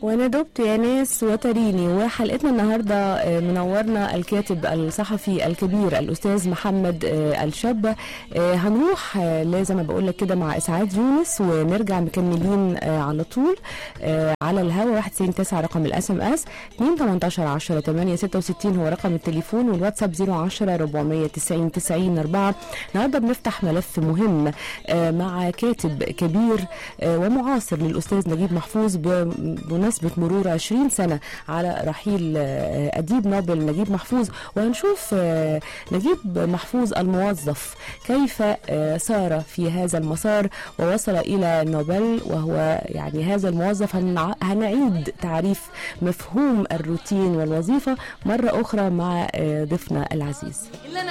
وانا دبت يا ناس وتريني وحلقتنا النهارده آه، منورنا الكاتب الصحفي الكبير الاستاذ محمد آه، الشاب آه، هنروح آه، لازم ما بقول لك كده مع اسعاد يونس ونرجع مكملين آه، على طول آه، على الهوا 199 رقم الاس ام اس 2 18 10 8 66 هو رقم التليفون والواتساب 010 490 90 4 النهارده بنفتح ملف مهم آه، مع كاتب كبير آه، ومعاصر للاستاذ نجيب محفوظ بمناسبه مرور 20 سنه على رحيل آه، اديب نوبل نجيب محفوظ وهنشوف آه، نجيب محفوظ الموظف كيف آه، سار في هذا المسار ووصل الى نوبل وهو يعني هذا الموظف هنع- هنعيد تعريف مفهوم الروتين والوظيفه مره اخرى مع آه، ضيفنا العزيز اللي انا